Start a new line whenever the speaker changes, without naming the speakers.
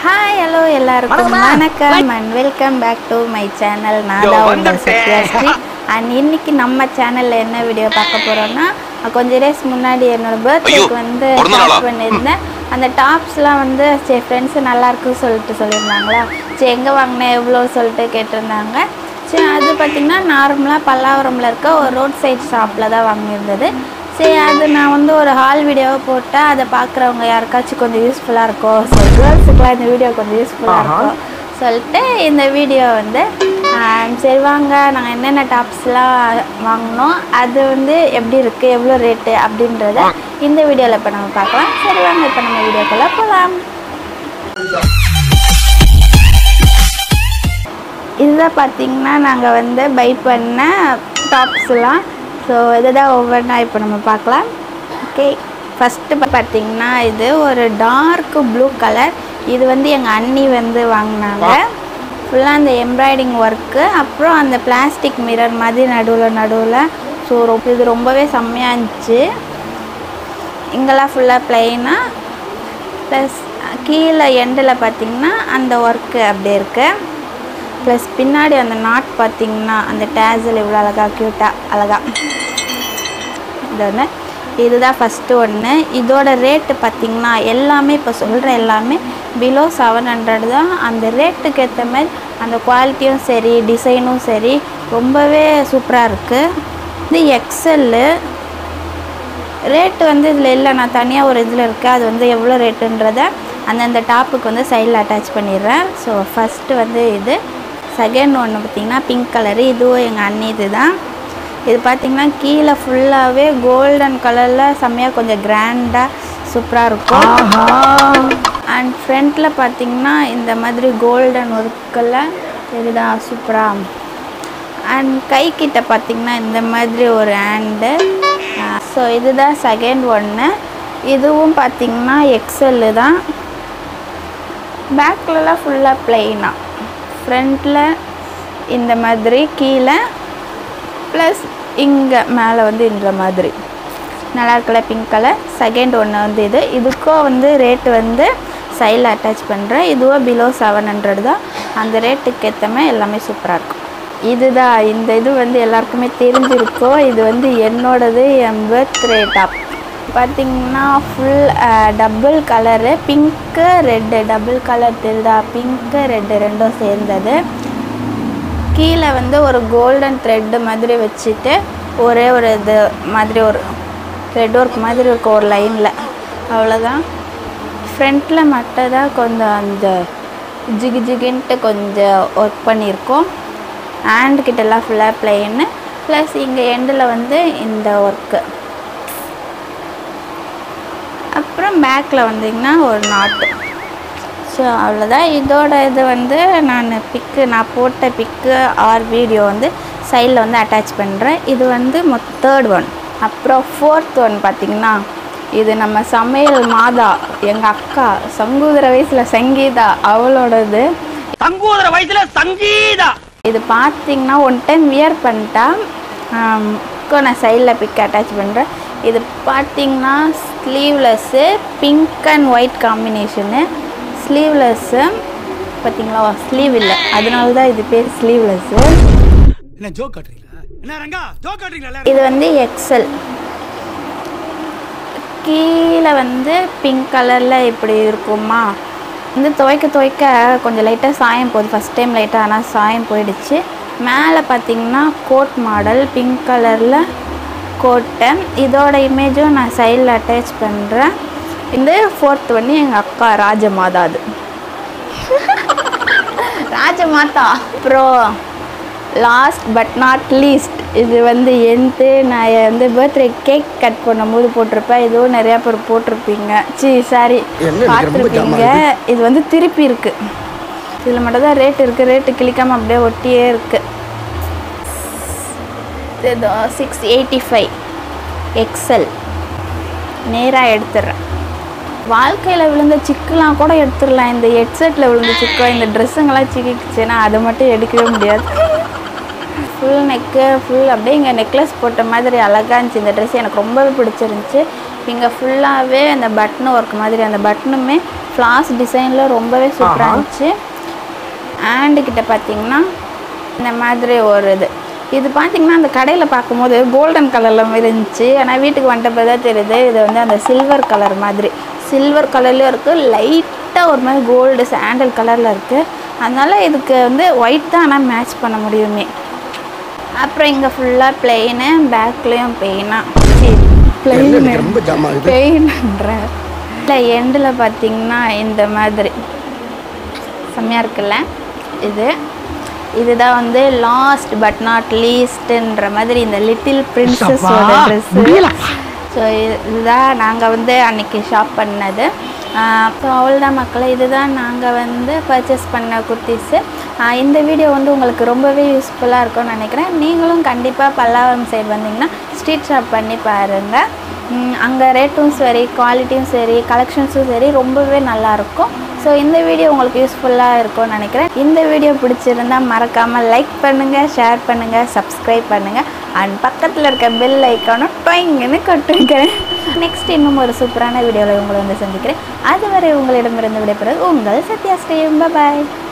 Hi hello எல்லாருக்கும் வணக்கம் and welcome back to my channel நான் தான் உங்கள் சத்யாஸ்ரீ அண்ட் இன்னைக்கு நம்ம சேனலில் என்ன வீடியோ பார்க்க போகிறோம்னா கொஞ்சம் டேஸ் முன்னாடி என்னோட பர்த்டேக்கு வந்து
பிறந்த நாளா?
டாப் பண்ணியிருந்தேன் அந்த டாப்ஸ்லாம் வந்து சரி ஃப்ரெண்ட்ஸு நல்லா இருக்குன்னு சொல்லிட்டு சொல்லியிருந்தாங்களா சரி எங்கே வாங்கினேன் எவ்வளோ சொல்லிட்டு கேட்டிருந்தாங்க சரி அது பார்த்திங்கன்னா நார்மலாக பல்லாவரமில் இருக்க ஒரு ரோட் சைட் ஷாப்பில் தான் வாங்கியிருந்தது சரி அது நான் வந்து ஒரு ஹால் வீடியோவை போட்டால் அதை பார்க்குறவங்க யாருக்காச்சும் கொஞ்சம் யூஸ்ஃபுல்லாக இருக்கும் ஸோ கேர்ள்ஸுக்குலாம் இந்த வீடியோ கொஞ்சம் யூஸ்ஃபுல்லாக இருக்கும் சொல்லிட்டு இந்த வீடியோ வந்து ஆஹ், சரி வாங்க நாங்கள் என்னென்ன டாப்ஸ்லாம் வாங்கினோம் அது வந்து எப்படி இருக்குது எவ்வளோ ரேட்டு அப்படின்றத இந்த வீடியோவில் இப்போ நம்ம பார்க்கலாம் சரி வாங்க இப்போ நம்ம வீடியோக்குள்ளே போகலாம் இதுதான் பார்த்தீங்கன்னா நாங்கள் வந்து பை பண்ண டாப்ஸ்லாம் ஸோ இதை தான் ஒவ்வொன்றா இப்போ நம்ம பார்க்கலாம் ஓகே ஃபஸ்ட்டு பார்த்தீங்கன்னா இது ஒரு டார்க் ப்ளூ கலர் இது வந்து எங்கள் அண்ணி வந்து வாங்கினாங்க ஃபுல்லாக அந்த எம்ப்ராய்டிங் ஒர்க்கு அப்புறம் அந்த பிளாஸ்டிக் மிரர் மாதிரி நடுவில் நடுவில் ஸோ ரொம்ப இது ரொம்பவே செம்மையாக இருந்துச்சு இங்கெல்லாம் ஃபுல்லாக ப்ளைனாக ப்ளஸ் கீழே எண்டில் பார்த்தீங்கன்னா அந்த ஒர்க்கு அப்படியே இருக்குது ப்ளஸ் பின்னாடி அந்த நாட் பார்த்தீங்கன்னா அந்த டேசல் இவ்வளோ அழகா க்யூட்டாக அழகா இது ஒன்று இதுதான் ஃபஸ்ட்டு ஒன்று இதோட ரேட்டு பார்த்தீங்கன்னா எல்லாமே இப்போ சொல்கிற எல்லாமே பிலோ செவன் ஹண்ட்ரட் தான் அந்த ரேட்டுக்கு ஏற்ற மாதிரி அந்த குவாலிட்டியும் சரி டிசைனும் சரி ரொம்பவே சூப்பராக இருக்குது இது எக்ஸல்லு ரேட்டு வந்து இதில் இல்லை நான் தனியாக ஒரு இதில் இருக்குது அது வந்து எவ்வளோ ரேட்டுன்றத அந்தந்த டாப்புக்கு வந்து சைடில் அட்டாச் பண்ணிடுறேன் ஸோ ஃபஸ்ட்டு வந்து இது செகண்ட் ஒன்று பார்த்திங்கன்னா பிங்க் கலரு இதுவும் எங்கள் அண்ணி இது தான் இது பார்த்திங்கன்னா கீழே ஃபுல்லாகவே கோல்டன் கலரில் செம்மையாக கொஞ்சம் கிராண்டாக சூப்பராக இருக்கும் அண்ட் ஃப்ரண்ட்டில் பார்த்திங்கன்னா இந்த மாதிரி கோல்டன் ஒர்க்கில் இதுதான் சூப்பராக அண்ட் கை கிட்ட பார்த்தீங்கன்னா இந்த மாதிரி ஒரு ஹேண்டு ஸோ இதுதான் செகண்ட் ஒன்று இதுவும் பார்த்தீங்கன்னா எக்ஸல்லு தான் பேக்லலாம் ஃபுல்லாக பிளெயினாக ஃப்ரண்ட்டில் இந்த மாதிரி கீழே ப்ளஸ் இங்கே மேலே வந்து இந்த மாதிரி நல்லா இருக்குல்ல பிங்க் கலர் செகண்ட் ஒன்று வந்து இது இதுக்கும் வந்து ரேட்டு வந்து சைடில் அட்டாச் பண்ணுறேன் இதுவும் பிலோ செவன் ஹண்ட்ரட் தான் அந்த ரேட்டுக்கு ஏற்ற மாதிரி எல்லாமே சூப்பராக இருக்கும் இதுதான் இந்த இது வந்து எல்லாருக்குமே தெரிஞ்சிருக்கும் இது வந்து என்னோடது என் பர்த்டே டாப் பார்த்தீங்கன்னா full double colour pink red double colour தெரியுதா பிங்க்கு ரெட்டு ரெண்டும் சேர்ந்தது கீழே வந்து ஒரு கோல்டன் த்ரெட்டு மாதிரி வச்சுட்டு ஒரே ஒரு இது மாதிரி ஒரு த்ரெட் ஒர்க் மாதிரி இருக்கும் ஒரு லைனில் அவ்வளோதான் ஃப்ரண்ட்டில் மட்டும் தான் கொஞ்சம் அந்த ஜிகு ஜிகுன்ட்டு கொஞ்சம் ஒர்க் பண்ணியிருக்கோம் ஹேண்ட் கிட்டலாம் ஃபுல்லாக பிளெயின்னு ப்ளஸ் இங்கே எண்டில் வந்து இந்த ஒர்க்கு அப்புறம் பேக்கில் வந்தீங்கன்னா ஒரு நாட்டு ஸோ அவ்வளோதான் இதோட இது வந்து நான் பிக்கு நான் போட்ட பிக்கு ஆர் வீடியோ வந்து சைடில் வந்து அட்டாச் பண்ணுறேன் இது வந்து தேர்ட் ஒன் அப்புறம் ஃபோர்த் ஒன் பார்த்திங்கன்னா இது நம்ம சமையல் மாதா எங்கள் அக்கா சங்கூதர வயசில் சங்கீதா அவளோடது
தங்கூதர வயசுல சங்கீதா
இது பார்த்தீங்கன்னா ஒன் டைம் வியர் பண்ணிட்டா இப்போ நான் சைடில் பிக் அட்டாச் பண்ணுறேன் இது பார்த்தீங்கன்னா sleeveless pink and white combination sleeveless பார்த்தீங்களா ஸ்லீவ் இல்லை அதனால தான் இது பேர் ஸ்லீவ்லெஸ்ஸு
என்ன ஜோக் காட்டுறீங்களா என்ன ரங்கா ஜோக் காட்டுறீங்களா
இது வந்து எக்ஸல் கீழே வந்து பிங்க் கலரில் இப்படி இருக்குமா வந்து துவைக்க துவைக்க கொஞ்சம் லைட்டாக சாயம் போகுது ஃபஸ்ட் டைம் லைட்டாக ஆனால் சாயம் போயிடுச்சு மேலே பார்த்தீங்கன்னா கோட் மாடல் பிங்க் கலரில் கோட்டை இதோட இமேஜும் நான் சைடில் அட்டாச் பண்ணுறேன் இந்த ஃபோர்த் வந்து எங்கள் அக்கா ராஜமாதா அது ராஜமாதா அப்புறம் லாஸ்ட் பட் நாட் லீஸ்ட் இது வந்து என்த்து நான் வந்து பர்த்டே கேக் கட் பண்ணும்போது போட்டிருப்பேன் இதுவும் நிறையா பேர் போட்டிருப்பீங்க சி சாரி பார்த்துருப்பீங்க இது வந்து திருப்பி இருக்கு இதில் மட்டும் தான் ரேட் இருக்குது ரேட்டு கிளிக்காமல் அப்படியே ஒட்டியே இருக்குது இது சிக்ஸ் எயிட்டி ஃபைவ் எக்ஸல் நேராக எடுத்துடுறேன் வாழ்க்கையில் விழுந்த சிக்குலாம் கூட எடுத்துடலாம் இந்த ஹெட்செட்டில் விழுந்த சிக்கோ இந்த ட்ரெஸ்ஸுங்கெல்லாம் சிக்கிச்சுன்னா அதை மட்டும் எடுக்கவே முடியாது ஃபுல் நெக்கு ஃபுல் அப்படியே இங்கே நெக்லஸ் போட்ட மாதிரி அழகாக இருந்துச்சு இந்த ட்ரெஸ் எனக்கு ரொம்பவே பிடிச்சிருந்துச்சி இங்கே ஃபுல்லாகவே அந்த பட்டன் ஒர்க் மாதிரி அந்த பட்டனுமே ஃப்ளாஸ் டிசைனில் ரொம்பவே சூப்பராக
ஆஹா.
இருந்துச்சு ஹேண்டு கிட்ட பார்த்தீங்கன்னா இந்த மாதிரி ஒரு இது இது பார்த்தீங்கன்னா அந்த கடையில் பார்க்கும்போது கோல்டன் கலரில் மாதிரி இருந்துச்சு ஆனால் வீட்டுக்கு வந்துட்டப்போ தான் தெரியுது இது வந்து அந்த சில்வர் கலர் மாதிரி சில்வர் கலர்லேயும் இருக்குது லைட்டாக ஒரு மாதிரி கோல்டு சாண்டல் கலரில் இருக்குது அதனால் இதுக்கு வந்து ஒயிட் தான் ஆனால் மேட்ச் பண்ண முடியுமே அப்புறம் இங்கே ஃபுல்லாக பிளெயினு பேக்லேயும் பெயினாக பிளெயின்
ரொம்ப ஜாம் ஆகுது
பெயின்ன்ற இல்லை எண்டில் பார்த்தீங்கன்னா இந்த மாதிரி செம்மையாக இருக்குல்ல இது இதுதான் வந்து லாஸ்ட் பட் நாட் லீஸ்ட்ன்ற மாதிரி இந்த லிட்டில் பிரின்சஸோட
அப்பா,
ட்ரெஸ்ஸு
முடியல.
ஸோ இதுதான் நாங்கள் வந்து அன்னைக்கு ஷாப் பண்ணது ஸோ அவ்வளோதான் மக்களை இதுதான் நாங்கள் வந்து பர்ச்சேஸ் பண்ண குர்த்திஸு இந்த வீடியோ வந்து உங்களுக்கு ரொம்பவே யூஸ்ஃபுல்லாக இருக்கும்னு நினைக்கிறேன் நீங்களும் கண்டிப்பாக பல்லாவரம் சைடு வந்தீங்கன்னா ஸ்ட்ரீட் ஷாப் பண்ணி பாருங்கள் அங்கே ரேட்டும் சரி குவாலிட்டியும் சரி கலெக்ஷன்ஸும் சரி ரொம்பவே நல்லாயிருக்கும் ஸோ இந்த வீடியோ உங்களுக்கு யூஸ்ஃபுல்லாக இருக்கும்னு நினைக்கிறேன் இந்த வீடியோ பிடிச்சிருந்தா மறக்காமல் லைக் பண்ணுங்கள் ஷேர் பண்ணுங்கள் சப்ஸ்கிரைப் பண்ணுங்கள் அண்ட் பக்கத்தில் இருக்க பெல் ஐக்கானும் டொயிங்கன்னு கொட்டுங்க நெக்ஸ்ட் இன்னும் ஒரு சூப்பரான வீடியோவில் உங்களை வந்து சந்திக்கிறேன் அதுவரை உங்களிடமிருந்து விடைபெறுவது உங்கள் சத்யா ஸ்ரீ பாய்